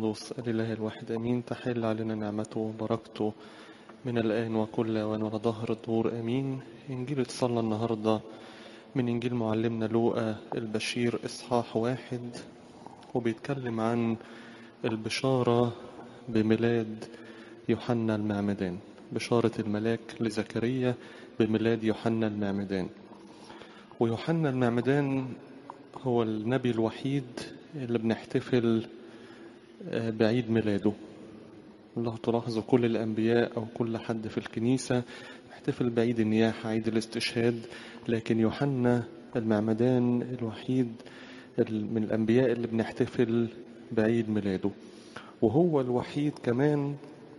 القدس الإله الواحد أمين تحل علينا نعمته وبركته من الآن وكل وأن ولا ظهر الدور أمين إنجيل اتصلى النهاردة من إنجيل معلمنا لوقا البشير إصحاح واحد وبيتكلم عن البشارة بميلاد يوحنا المعمدان بشارة الملاك لزكريا بميلاد يوحنا المعمدان ويوحنا المعمدان هو النبي الوحيد اللي بنحتفل بعيد ميلاده لو تلاحظوا كل الأنبياء أو كل حد في الكنيسة يحتفل بعيد النياحة عيد الاستشهاد لكن يوحنا المعمدان الوحيد من الأنبياء اللي بنحتفل بعيد ميلاده وهو الوحيد كمان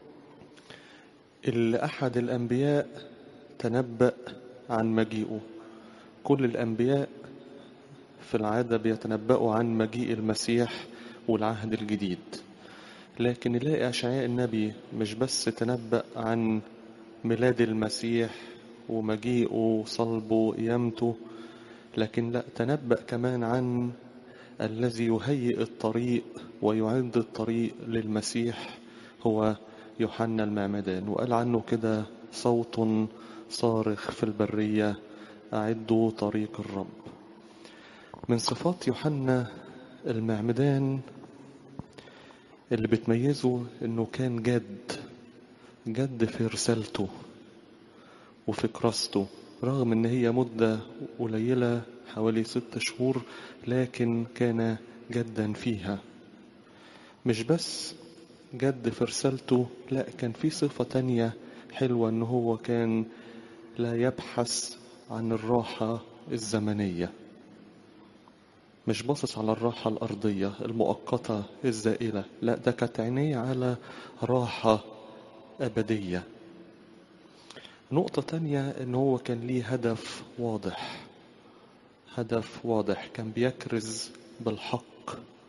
اللي أحد الأنبياء تنبأ عن مجيئه كل الأنبياء في العادة بيتنبأوا عن مجيء المسيح والعهد الجديد لكن نلاقي أشعياء النبي مش بس تنبأ عن ميلاد المسيح ومجيئه وصلبه وقيامته لكن لا تنبأ كمان عن الذي يهيئ الطريق ويعد الطريق للمسيح هو يوحنا المعمدان وقال عنه كده صوت صارخ في البرية أعدوا طريق الرب من صفات يوحنا المعمدان اللي بتميزه انه كان جد جد في رسالته وفي كراسته رغم ان هي مدة قليلة حوالي ست شهور لكن كان جدا فيها مش بس جد في رسالته لا كان في صفة تانية حلوة ان هو كان لا يبحث عن الراحة الزمنية مش باصص على الراحة الأرضية المؤقتة الزائلة لا ده كانت عينيه على راحة أبدية نقطة تانية إن هو كان ليه هدف واضح هدف واضح كان بيكرز بالحق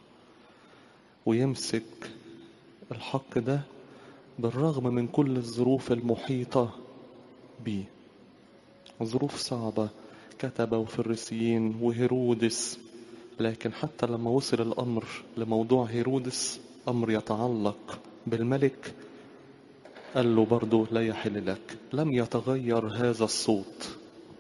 ويمسك الحق ده بالرغم من كل الظروف المحيطة بيه ظروف صعبة كتبة وفريسيين وهيرودس لكن حتى لما وصل الأمر لموضوع هيرودس أمر يتعلق بالملك قال له برضه لا يحل لك لم يتغير هذا الصوت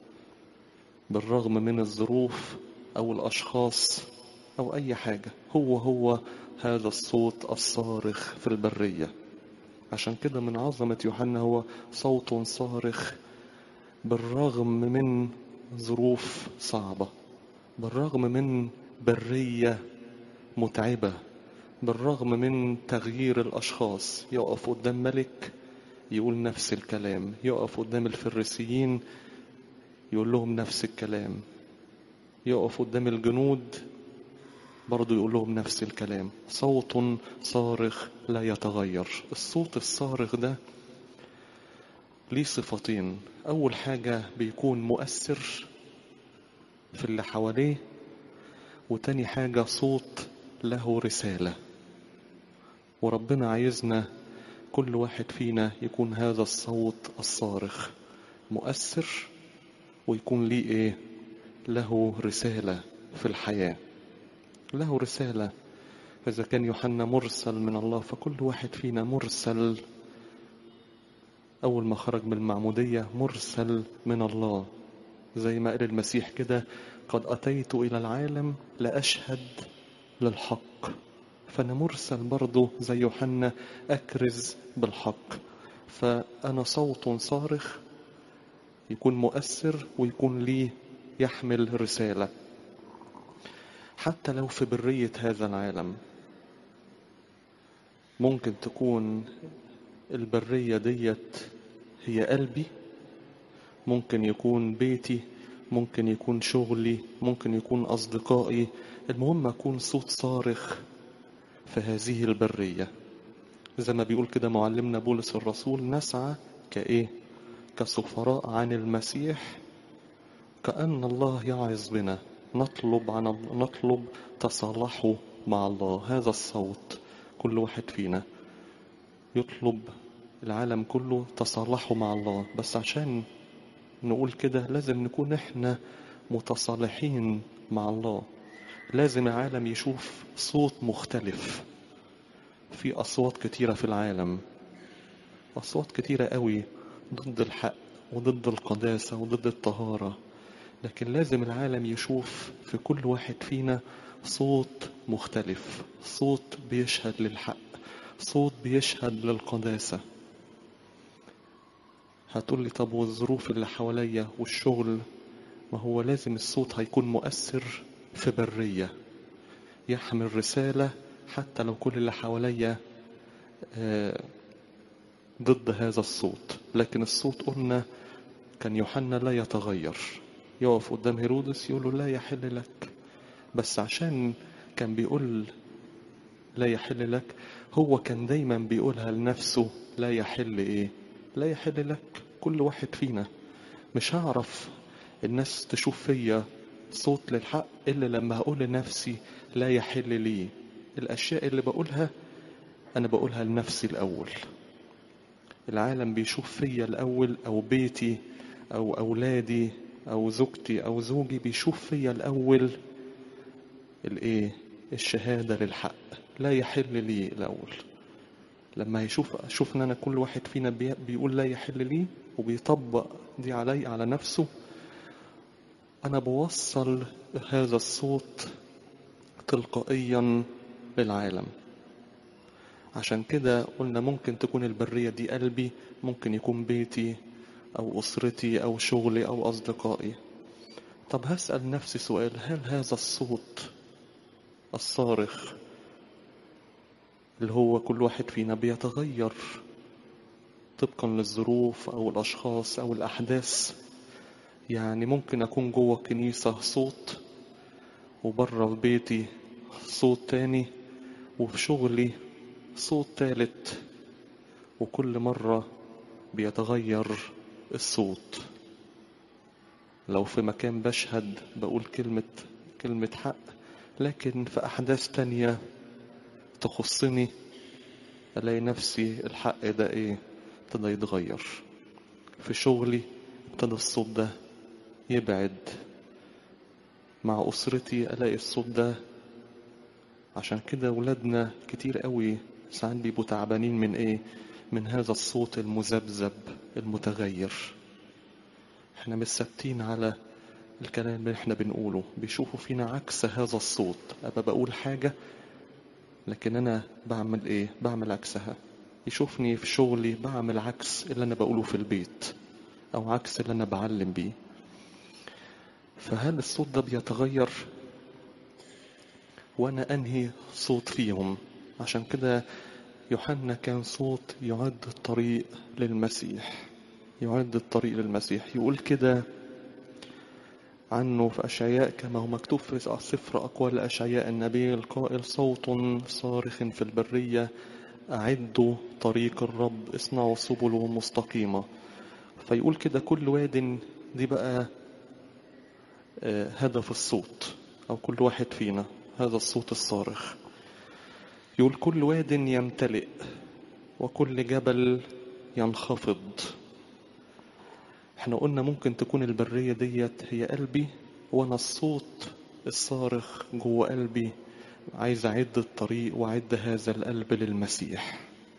بالرغم من الظروف أو الأشخاص أو أي حاجة هو هو هذا الصوت الصارخ في البرية عشان كده من عظمة يوحنا هو صوت صارخ بالرغم من ظروف صعبة بالرغم من برية متعبة بالرغم من تغيير الأشخاص يقف قدام ملك يقول نفس الكلام يقف قدام الفريسيين يقول لهم نفس الكلام يقف قدام الجنود برضو يقول لهم نفس الكلام صوت صارخ لا يتغير الصوت الصارخ ده ليه صفتين أول حاجة بيكون مؤثر في اللي حواليه وتاني حاجة صوت له رسالة وربنا عايزنا كل واحد فينا يكون هذا الصوت الصارخ مؤثر ويكون ليه ايه له رسالة في الحياة له رسالة إذا كان يوحنا مرسل من الله فكل واحد فينا مرسل أول ما خرج من المعمودية مرسل من الله زي ما قال المسيح كده قد أتيت إلى العالم لأشهد للحق فأنا مرسل برضه زي يوحنا أكرز بالحق فأنا صوت صارخ يكون مؤثر ويكون ليه يحمل رسالة حتى لو في برية هذا العالم ممكن تكون البرية ديت هي قلبي ممكن يكون بيتي ممكن يكون شغلي ممكن يكون أصدقائي المهم أكون صوت صارخ في هذه البرية زي ما بيقول كده معلمنا بولس الرسول نسعى كإيه كسفراء عن المسيح كأن الله يعظ بنا نطلب عن نطلب تصالحه مع الله هذا الصوت كل واحد فينا يطلب العالم كله تصالحه مع الله بس عشان نقول كده لازم نكون احنا متصالحين مع الله لازم العالم يشوف صوت مختلف في أصوات كتيرة في العالم أصوات كتيرة قوي ضد الحق وضد القداسة وضد الطهارة لكن لازم العالم يشوف في كل واحد فينا صوت مختلف صوت بيشهد للحق صوت بيشهد للقداسة هتقول لي طب والظروف اللي حواليا والشغل ما هو لازم الصوت هيكون مؤثر في برية يحمل رسالة حتى لو كل اللي حواليا آه، ضد هذا الصوت لكن الصوت قلنا كان يوحنا لا يتغير يقف قدام هيرودس يقول له لا يحل لك بس عشان كان بيقول لا يحل لك هو كان دايما بيقولها لنفسه لا يحل ايه لا يحل لك كل واحد فينا مش هعرف الناس تشوف فيا صوت للحق الا لما هقول لنفسي لا يحل لي الاشياء اللي بقولها انا بقولها لنفسي الاول العالم بيشوف فيا الاول او بيتي او اولادي او زوجتي او زوجي بيشوف فيا الاول الايه الشهاده للحق لا يحل لي الاول لما يشوف اشوف ان انا كل واحد فينا بي- بيقول لا يحل لي وبيطبق دي علي على نفسه انا بوصل هذا الصوت تلقائيا للعالم عشان كده قلنا ممكن تكون البرية دي قلبي ممكن يكون بيتي أو أسرتي أو شغلي أو أصدقائي طب هسأل نفسي سؤال هل هذا الصوت الصارخ اللي هو كل واحد فينا بيتغير طبقا للظروف أو الأشخاص أو الأحداث يعني ممكن أكون جوه الكنيسة صوت وبره بيتي صوت تاني وفي شغلي صوت تالت وكل مرة بيتغير الصوت لو في مكان بشهد بقول كلمة كلمة حق لكن في أحداث تانية تخصني ألاقي نفسي الحق ده إيه ابتدى يتغير في شغلي ابتدى الصوت ده يبعد مع أسرتي ألاقي الصوت ده عشان كده ولادنا كتير قوي ساعات بيبقوا تعبانين من ايه من هذا الصوت المذبذب المتغير احنا مش ثابتين على الكلام اللي احنا بنقوله بيشوفوا فينا عكس هذا الصوت ابقى بقول حاجة لكن انا بعمل ايه بعمل عكسها يشوفني في شغلي بعمل عكس اللي انا بقوله في البيت او عكس اللي انا بعلم بيه فهل الصوت ده بيتغير وانا انهي صوت فيهم عشان كده يوحنا كان صوت يعد الطريق للمسيح يعد الطريق للمسيح يقول كده عنه في أشعياء كما هو مكتوب في سفر أقوال أشعياء النبي القائل صوت صارخ في البرية أعدوا طريق الرب اصنعوا سبله مستقيمة فيقول كده كل واد دي بقى آه، هدف الصوت أو كل واحد فينا هذا الصوت الصارخ يقول كل واد يمتلئ وكل جبل ينخفض احنا قلنا ممكن تكون البرية ديت هي قلبي وانا الصوت الصارخ جوه قلبي عايز اعد الطريق واعد هذا القلب للمسيح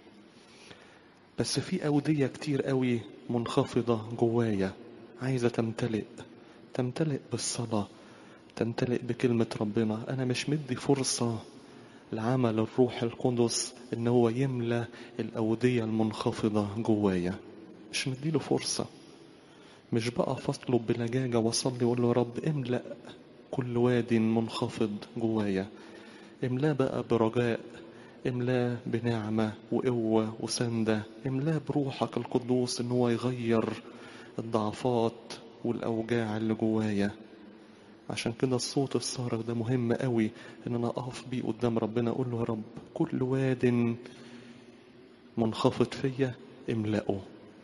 بس في أودية كتير قوي منخفضة جوايا عايزة تمتلئ تمتلئ بالصلاة تمتلئ بكلمة ربنا أنا مش مدي فرصة لعمل الروح القدس إن هو يملى الأودية المنخفضة جوايا مش مديله فرصة مش بقى فاطلب بلجاجة واصلي واقول له يا رب املأ كل واد منخفض جوايا املاه بقى برجاء املاه بنعمة وقوة وسندة املاه بروحك القدوس ان هو يغير الضعفات والأوجاع اللي جوايا عشان كده الصوت الصارخ ده مهم قوي ان انا اقف بيه قدام ربنا اقول له يا رب كل واد منخفض فيا املأه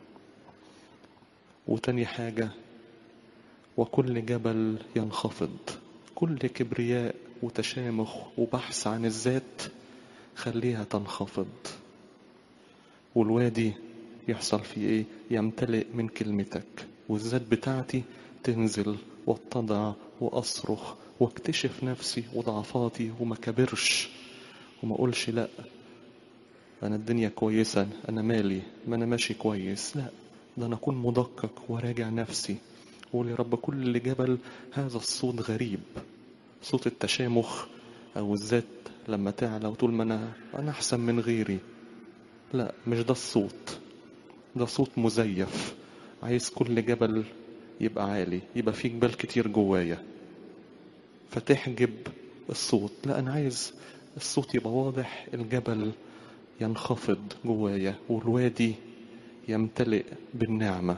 وتاني حاجة وكل جبل ينخفض كل كبرياء وتشامخ وبحث عن الذات خليها تنخفض والوادي يحصل فيه ايه يمتلئ من كلمتك والذات بتاعتي تنزل واتضع واصرخ واكتشف نفسي وضعفاتي وما كبرش وما اقولش لا أنا الدنيا كويسة أنا مالي ما أنا ماشي كويس لا ده أنا أكون مدقق وراجع نفسي وأقول يا رب كل جبل هذا الصوت غريب صوت التشامخ أو الذات لما تعلى وتقول ما أنا أنا أحسن من غيري لا مش ده الصوت ده صوت مزيف عايز كل جبل يبقى عالي يبقى فيه جبال كتير جوايا فتحجب الصوت لا أنا عايز الصوت يبقى واضح الجبل ينخفض جوايا والوادي يمتلئ بالنعمة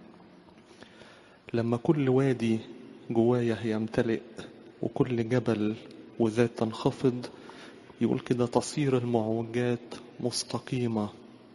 لما كل وادي جوايا يمتلئ وكل جبل وذات تنخفض يقول كده تصير المعوجات مستقيمة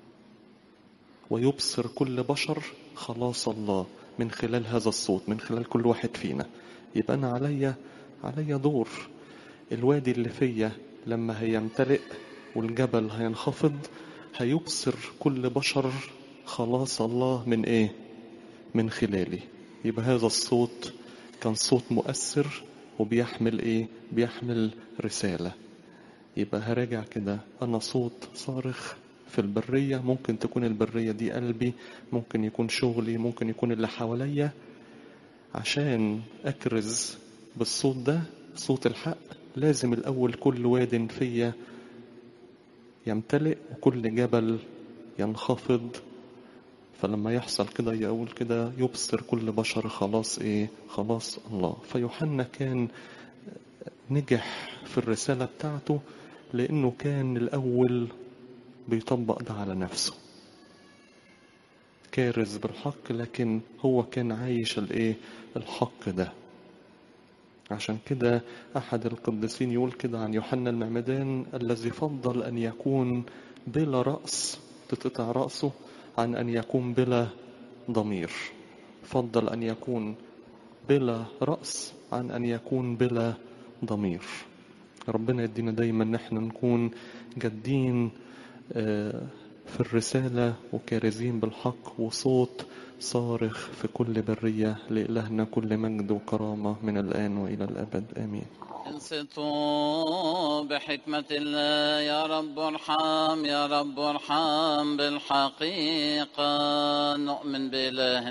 ويبصر كل بشر خلاص الله من خلال هذا الصوت من خلال كل واحد فينا يبقى أنا عليا عليا دور الوادي اللي فيا لما هيمتلئ والجبل هينخفض هيبصر كل بشر خلاص الله من ايه من خلالي يبقى هذا الصوت كان صوت مؤثر وبيحمل ايه بيحمل رسالة يبقى هراجع كده انا صوت صارخ في البرية ممكن تكون البرية دي قلبي ممكن يكون شغلي ممكن يكون اللي حواليا عشان اكرز بالصوت ده صوت الحق لازم الاول كل واد فيا يمتلئ وكل جبل ينخفض فلما يحصل كده يقول كده يبصر كل بشر خلاص ايه خلاص الله فيوحنا كان نجح في الرسالة بتاعته لانه كان الاول بيطبق ده على نفسه كارز بالحق لكن هو كان عايش الايه الحق ده عشان كده أحد القديسين يقول كده عن يوحنا المعمدان الذي فضل أن يكون بلا رأس تتقطع رأسه عن أن يكون بلا ضمير فضل أن يكون بلا رأس عن أن يكون بلا ضمير ربنا يدينا دايما نحن نكون جادين في الرسالة وكارزين بالحق وصوت صارخ في كل برية لإلهنا كل مجد وكرامة من الآن وإلى الأبد آمين انصتوا بحكمة الله يا رب ارحم يا رب ارحم بالحقيقة نؤمن بإله